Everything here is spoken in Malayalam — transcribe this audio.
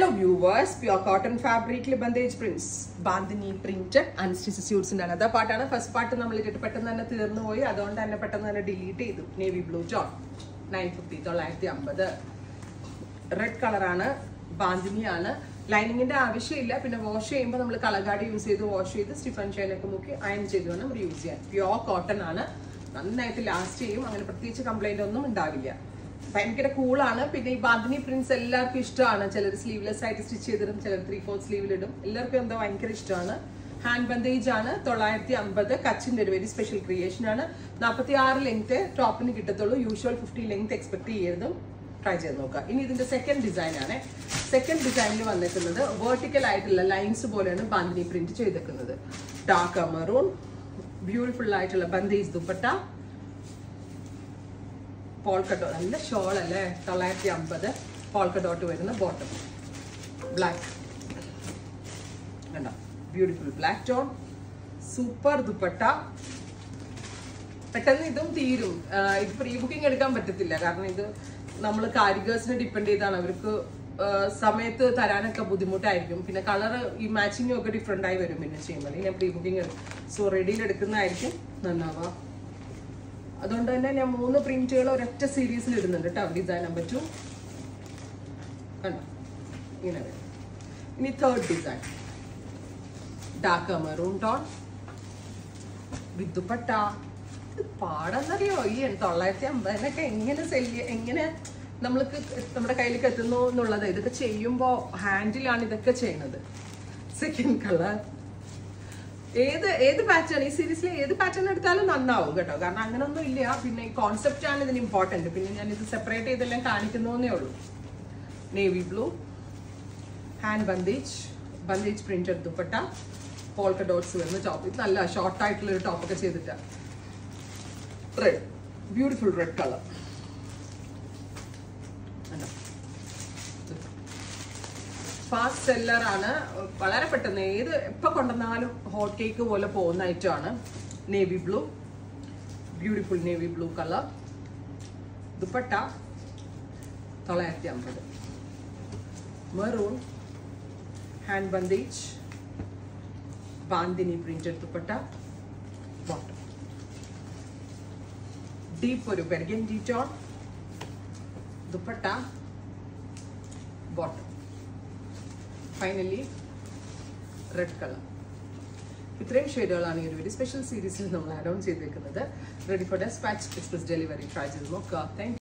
ഹലോ വ്യൂവേഴ്സ് പ്യോർ കോട്ടൺ ഫാബ്രിക്കിൽ bandhej prints bandhani printed unstitched സ്യൂട്ട്സിന്റെ ആണ് അതാ പാട്ടാണ് ഫസ്റ്റ് പാട്ട് നമ്മൾ ഇട്ടിട്ട് പെട്ടെന്ന് തന്നെ തീർന്നു പോയി അതുകൊണ്ട് തന്നെ പെട്ടെന്ന് തന്നെ ഡിലീറ്റ് ചെയ്തു നേവി ബ്ലൂ ജോൺ നയൻ ഫിഫ്റ്റി തൊള്ളായിരത്തി അമ്പത് റെഡ് കളറാണ് ബാന്തിനിയാണ് ലൈനിങ്ങിന്റെ ആവശ്യമില്ല പിന്നെ വാഷ് ചെയ്യുമ്പോൾ നമ്മൾ കളഗാടി യൂസ് ചെയ്ത് വാഷ് ചെയ്ത് സ്റ്റിഫൻ ഷൈനൊക്കെ മുക്കി അയൺ ചെയ്ത് വേണം നമ്മൾ യൂസ് ചെയ്യാൻ പ്യോർ കോട്ടൺ ആണ് നന്നായിട്ട് ലാസ്റ്റ് ചെയ്യും അങ്ങനെ പ്രത്യേകിച്ച് കംപ്ലൈന്റ് ഒന്നും ഉണ്ടാവില്ല ഭയങ്കര കൂളാണ് പിന്നെ ഈ ബാന്തിനി പ്രിന്റ്സ് എല്ലാവർക്കും ഇഷ്ടമാണ് ചിലർ സ്ലീവ്ലെസ് ആയിട്ട് സ്റ്റിച്ച് ചെയ്തിടും ചിലർ ത്രീ ഫോർ സ്ലീവിലിടും എല്ലാവർക്കും എന്താ ഭയങ്കര ഇഷ്ടമാണ് ഹാൻഡ് ബന്ദേജ് ആണ് തൊള്ളായിരത്തി അമ്പത് കച്ചിന്റെ ഒരു വെരി സ്പെഷ്യൽ ക്രിയേഷൻ ആണ് നാൽപ്പത്തി ആറ് ലെങ്ത് ടോപ്പിന് കിട്ടത്തുള്ളൂ യൂഷ്വൽ ഫിഫ്റ്റി ലെങ്ത് എക്സ്പെക്ട് ചെയ്യരുതും ട്രൈ ചെയ്ത് നോക്കുക ഇനി ഇതിന്റെ സെക്കൻഡ് ഡിസൈൻ ആണ് സെക്കൻഡ് ഡിസൈനിൽ വന്നിരിക്കുന്നത് വേർട്ടിക്കൽ ആയിട്ടുള്ള ലൈൻസ് പോലെയാണ് ബാന്തിനി പ്രിന്റ് ചെയ്തേക്കുന്നത് ഡാർക്ക് മെറൂൺ ബ്യൂട്ടിഫുൾ ആയിട്ടുള്ള ബന്ദേജ് ദുപ്പട്ട പോൾക്കഡോ നല്ല ഷോൾ അല്ലേ തൊള്ളായിരത്തി അമ്പത് പോൾക്കഡോട്ട് വരുന്ന ബോട്ടം ബ്ലാക്ക് കണ്ടോ beautiful black tone super dupatta പെട്ടെന്ന് ഇതും തീരും ആഹ് ഇത് പ്രീ ബുക്കിംഗ് എടുക്കാൻ പറ്റത്തില്ല കാരണം ഇത് നമ്മൾ കാരിഗേഴ്സിനെ ഡിപ്പെൻഡ് ചെയ്താണ് അവർക്ക് ആഹ് സമയത്ത് തരാനൊക്കെ ബുദ്ധിമുട്ടായിരിക്കും പിന്നെ കളർ ഈ മാച്ചിങ്ങും ഒക്കെ ഡിഫറെൻ്റ് ആയി വരും പിന്നെ ചെയ്യുമ്പോൾ ഞാൻ പ്രീ ബുക്കിംഗ് സോ റെഡിയിൽ എടുക്കുന്നതായിരിക്കും നന്നാവുക അതുകൊണ്ട് തന്നെ ഞാൻ മൂന്ന് പ്രിന്റുകൾ ഒരൊറ്റ സീരീസിൽ ഇടുന്നുണ്ട് കേട്ടോ ഡിസൈൻ നമ്പർ ടു കണ്ടോ ഇങ്ങനെ വരും ഇനി third design dark maroon tone with dupatta ഇത് പാടെന്നറിയോ ഈ തൊള്ളായിരത്തി അമ്പതിനൊക്കെ എങ്ങനെ സെല്ല് എങ്ങനെ നമ്മൾക്ക് നമ്മുടെ കയ്യിലേക്ക് എത്തുന്നു എന്നുള്ളത് ഇതൊക്കെ ചെയ്യുമ്പോൾ ഹാൻഡിലാണ് ഇതൊക്കെ ചെയ്യുന്നത് സെക്കൻഡ് കളർ ഏത് ഏത് പാറ്റേൺ ഈ സീരീസിൽ ഏത് പാറ്റേൺ എടുത്താലും നന്നാവും കേട്ടോ കാരണം അങ്ങനൊന്നും ഇല്ല പിന്നെ ഈ കോൺസെപ്റ്റ് ആണ് ഇതിന് ഇമ്പോർട്ടന്റ് പിന്നെ ഞാൻ ഇത് സെപ്പറേറ്റ് ചെയ്തെല്ലാം കാണിക്കുന്നേ ഉള്ളൂ navy blue hand bandhej bandhej printed dupatta polka dots വരുന്ന ടോപ്പ് ഇത് നല്ല ഷോർട്ട് ആയിട്ടുള്ള ഒരു ടോപ്പൊക്കെ ചെയ്തിട്ടാണ് red beautiful red colour fast seller ആണ് വളരെ പെട്ടെന്ന് ഏത് എപ്പോൾ കൊണ്ടുവന്നാലും ഹോട്ട് കേക്ക് പോലെ പോകുന്ന ഐറ്റമാണ് navy blue beautiful navy blue colour dupatta തൊള്ളായിരത്തി അമ്പത് maroon hand bandhej bandhani printed dupatta bottom deep ഒരു ബെർഗൻ tone dupatta bottom finally red colour ഇത്രയും ഷെയ്ഡുകളാണ് ഈ ഒരു വെരി സ്പെഷ്യൽ സീരീസിൽ നമ്മൾ ആഡ് ഓൺ ചെയ്തേക്കുന്നത് ready for despatch express delivery try ചെയ്ത് നോക്കുക താങ്ക്